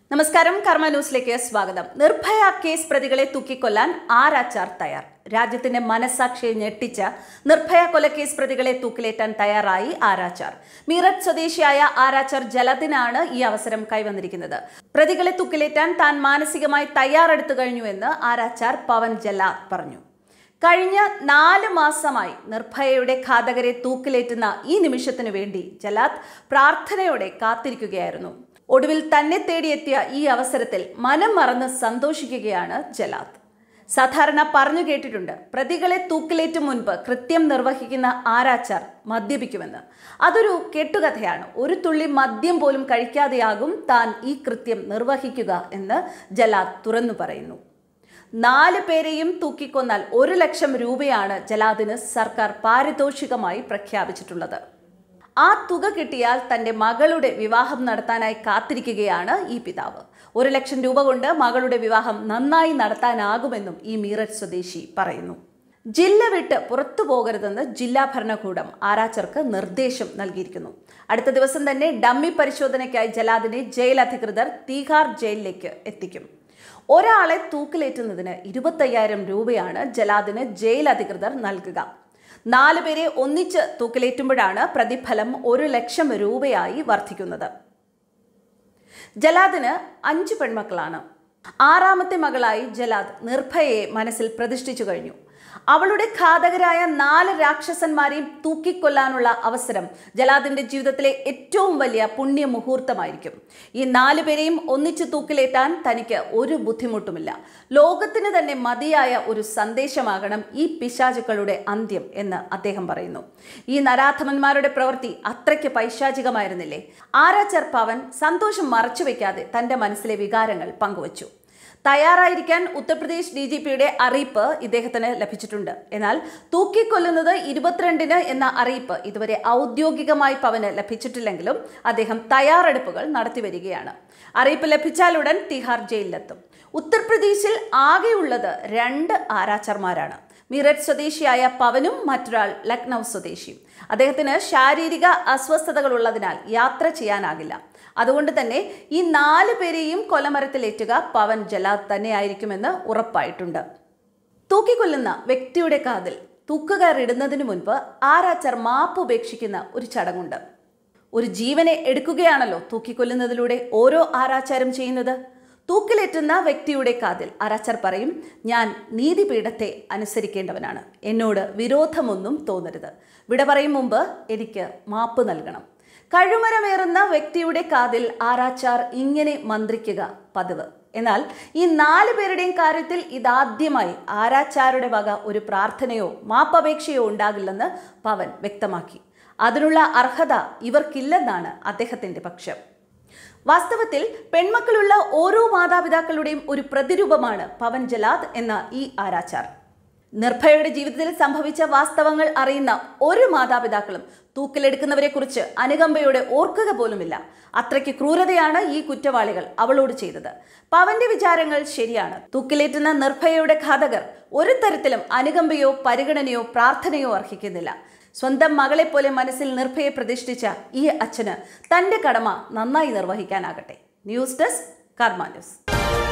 നമസ്കാരം കർമ്മ ന്യൂസിലേക്ക് സ്വാഗതം നിർഭയ കേസ് പ്രതികളെ തൂക്കിക്കൊല്ലാൻ ആരാച്ചാർ തയ്യാർ രാജ്യത്തിന്റെ മനസാക്ഷിയെ ഞെട്ടിച്ച നിർഭയ കൊലക്കേസ് പ്രതികളെ തൂക്കിലേറ്റാൻ തയ്യാറായി ആരാച്ചാർ മീററ്റ് സ്വദേശിയായ ആരാച്ചാർ ജലത്തിനാണ് ഈ അവസരം കൈവന്നിരിക്കുന്നത് പ്രതികളെ തൂക്കിലേറ്റാൻ താൻ മാനസികമായി തയ്യാറെടുത്തു കഴിഞ്ഞുവെന്ന് ആരാച്ചാർ പവൻ ജല്ലാദ് പറഞ്ഞു കഴിഞ്ഞ നാല് മാസമായി നിർഭയയുടെ ഘാതകരെ തൂക്കിലേറ്റുന്ന ഈ നിമിഷത്തിനു വേണ്ടി ജലാദ് പ്രാർത്ഥനയോടെ കാത്തിരിക്കുകയായിരുന്നു ഒടുവിൽ തന്നെ തേടിയെത്തിയ ഈ അവസരത്തിൽ മനം മറന്ന് സന്തോഷിക്കുകയാണ് ജലാദ് സാധാരണ പറഞ്ഞു കേട്ടിട്ടുണ്ട് പ്രതികളെ തൂക്കിലേറ്റും മുൻപ് കൃത്യം നിർവഹിക്കുന്ന ആരാച്ചാർ മദ്യപിക്കുമെന്ന് അതൊരു കെട്ടുകഥയാണ് ഒരു തുള്ളി മദ്യം പോലും കഴിക്കാതെയാകും താൻ ഈ കൃത്യം നിർവഹിക്കുക എന്ന് ജലാദ് തുറന്നു പറയുന്നു നാല് പേരെയും തൂക്കിക്കൊന്നാൽ ഒരു ലക്ഷം രൂപയാണ് ജലാദിന് സർക്കാർ പാരിതോഷികമായി പ്രഖ്യാപിച്ചിട്ടുള്ളത് ആ തുക കിട്ടിയാൽ തന്റെ മകളുടെ വിവാഹം നടത്താനായി കാത്തിരിക്കുകയാണ് ഈ പിതാവ് ഒരു ലക്ഷം രൂപ കൊണ്ട് മകളുടെ വിവാഹം നന്നായി നടത്താനാകുമെന്നും ഈ മീററ്റ് സ്വദേശി പറയുന്നു ജില്ല വിട്ട് പുറത്തു പോകരുതെന്ന് ജില്ലാ ഭരണകൂടം ആരാച്ചർക്ക് നിർദ്ദേശം നൽകിയിരിക്കുന്നു അടുത്ത ദിവസം തന്നെ ഡമ്മി പരിശോധനയ്ക്കായി ജലാദിനെ ജയിൽ അധികൃതർ തീഹാർ ജയിലിലേക്ക് എത്തിക്കും ഒരാളെ തൂക്കിലേറ്റുന്നതിന് ഇരുപത്തയ്യായിരം രൂപയാണ് ജലാദിന് ജയിൽ അധികൃതർ നൽകുക നാല് പേരെ ഒന്നിച്ച് തൂക്കിലേറ്റുമ്പോഴാണ് പ്രതിഫലം ഒരു ലക്ഷം രൂപയായി വർദ്ധിക്കുന്നത് ജലാദിന് അഞ്ച് പെൺമക്കളാണ് ആറാമത്തെ മകളായി ജലാദ് നിർഭയയെ മനസ്സിൽ പ്രതിഷ്ഠിച്ചു കഴിഞ്ഞു അവളുടെ ഘാതകരായ നാല് രാക്ഷസന്മാരെയും തൂക്കിക്കൊല്ലാനുള്ള അവസരം ജലാദിന്റെ ജീവിതത്തിലെ ഏറ്റവും വലിയ പുണ്യ മുഹൂർത്തമായിരിക്കും ഈ നാലു പേരെയും ഒന്നിച്ചു തൂക്കിലേറ്റാൻ തനിക്ക് ഒരു ബുദ്ധിമുട്ടുമില്ല ലോകത്തിന് തന്നെ മതിയായ ഒരു സന്ദേശമാകണം ഈ പിശാചുക്കളുടെ അന്ത്യം എന്ന് അദ്ദേഹം പറയുന്നു ഈ നരാധമന്മാരുടെ പ്രവൃത്തി അത്രയ്ക്ക് പൈശാചികമായിരുന്നില്ലേ ആരാച്ചർ പവൻ സന്തോഷം മറച്ചുവെക്കാതെ തന്റെ മനസ്സിലെ വികാരങ്ങൾ പങ്കുവച്ചു തയ്യാറായിരിക്കാൻ ഉത്തർപ്രദേശ് ഡി ജി പിയുടെ അറിയിപ്പ് ഇദ്ദേഹത്തിന് ലഭിച്ചിട്ടുണ്ട് എന്നാൽ തൂക്കിക്കൊല്ലുന്നത് ഇരുപത്തിരണ്ടിന് എന്ന അറിയിപ്പ് ഇതുവരെ ഔദ്യോഗികമായി പവന് ലഭിച്ചിട്ടില്ലെങ്കിലും അദ്ദേഹം തയ്യാറെടുപ്പുകൾ നടത്തിവരികയാണ് അറിയിപ്പ് ലഭിച്ചാലുടൻ തിഹാർ ജയിലിലെത്തും ഉത്തർപ്രദേശിൽ ആകെയുള്ളത് രണ്ട് ആരാച്ചർമാരാണ് മീററ്റ് സ്വദേശിയായ പവനും മറ്റൊരാൾ ലക്നൗ സ്വദേശിയും അദ്ദേഹത്തിന് ശാരീരിക അസ്വസ്ഥതകൾ ഉള്ളതിനാൽ യാത്ര ചെയ്യാനാകില്ല അതുകൊണ്ട് തന്നെ ഈ നാല് പേരെയും കൊലമരത്തിലേറ്റുക പവൻ ജലാദ് തന്നെയായിരിക്കുമെന്ന് ഉറപ്പായിട്ടുണ്ട് തൂക്കിക്കൊല്ലുന്ന വ്യക്തിയുടെ കാതിൽ തൂക്കുകയർ ഇടുന്നതിന് മുൻപ് ആരാച്ചർ മാപ്പ് ഉപേക്ഷിക്കുന്ന ഒരു ചടങ്ങുണ്ട് ഒരു ജീവനെ എടുക്കുകയാണല്ലോ തൂക്കിക്കൊല്ലുന്നതിലൂടെ ഓരോ ആരാച്ചാരും ചെയ്യുന്നത് തൂക്കിലേറ്റുന്ന വ്യക്തിയുടെ കാതിൽ ആരാച്ചർ പറയും ഞാൻ നീതിപീഠത്തെ അനുസരിക്കേണ്ടവനാണ് എന്നോട് വിരോധമൊന്നും തോന്നരുത് വിട പറയും മുമ്പ് എനിക്ക് മാപ്പ് നൽകണം കഴുമരമേറുന്ന വ്യക്തിയുടെ കാതിൽ ആരാച്ചാർ ഇങ്ങനെ മന്ത്രിക്കുക പതിവ് എന്നാൽ ഈ നാല് പേരുടെയും കാര്യത്തിൽ ഇതാദ്യമായി ആരാച്ചാരുടെ വക ഒരു പ്രാർത്ഥനയോ മാപ്പപേക്ഷയോ ഉണ്ടാകില്ലെന്ന് പവൻ വ്യക്തമാക്കി അതിനുള്ള അർഹത ഇവർക്കില്ലെന്നാണ് അദ്ദേഹത്തിന്റെ പക്ഷം വാസ്തവത്തിൽ പെൺമക്കളുള്ള ഓരോ മാതാപിതാക്കളുടെയും ഒരു പ്രതിരൂപമാണ് പവൻ ജലാദ് എന്ന ഈ ആരാച്ചാർ നിർഭയയുടെ ജീവിതത്തിൽ സംഭവിച്ച വാസ്തവങ്ങൾ അറിയുന്ന ഒരു മാതാപിതാക്കളും തൂക്കിലെടുക്കുന്നവരെ കുറിച്ച് അനുകമ്പയോടെ ഓർക്കുക പോലുമില്ല അത്രയ്ക്ക് ക്രൂരതയാണ് ഈ കുറ്റവാളികൾ അവളോട് ചെയ്തത് പവന്റെ വിചാരങ്ങൾ ശരിയാണ് തൂക്കിലേറ്റുന്ന നിർഭയയുടെ ഘാതകർ ഒരു തരത്തിലും അനുകമ്പയോ പരിഗണനയോ പ്രാർത്ഥനയോ അർഹിക്കുന്നില്ല സ്വന്തം മകളെപ്പോലെ മനസ്സിൽ നിർഭയെ പ്രതിഷ്ഠിച്ച ഈ അച്ഛന് തന്റെ കടമ നന്നായി നിർവഹിക്കാനാകട്ടെ ന്യൂസ് ഡെസ്ക് കർമ്മ ന്യൂസ്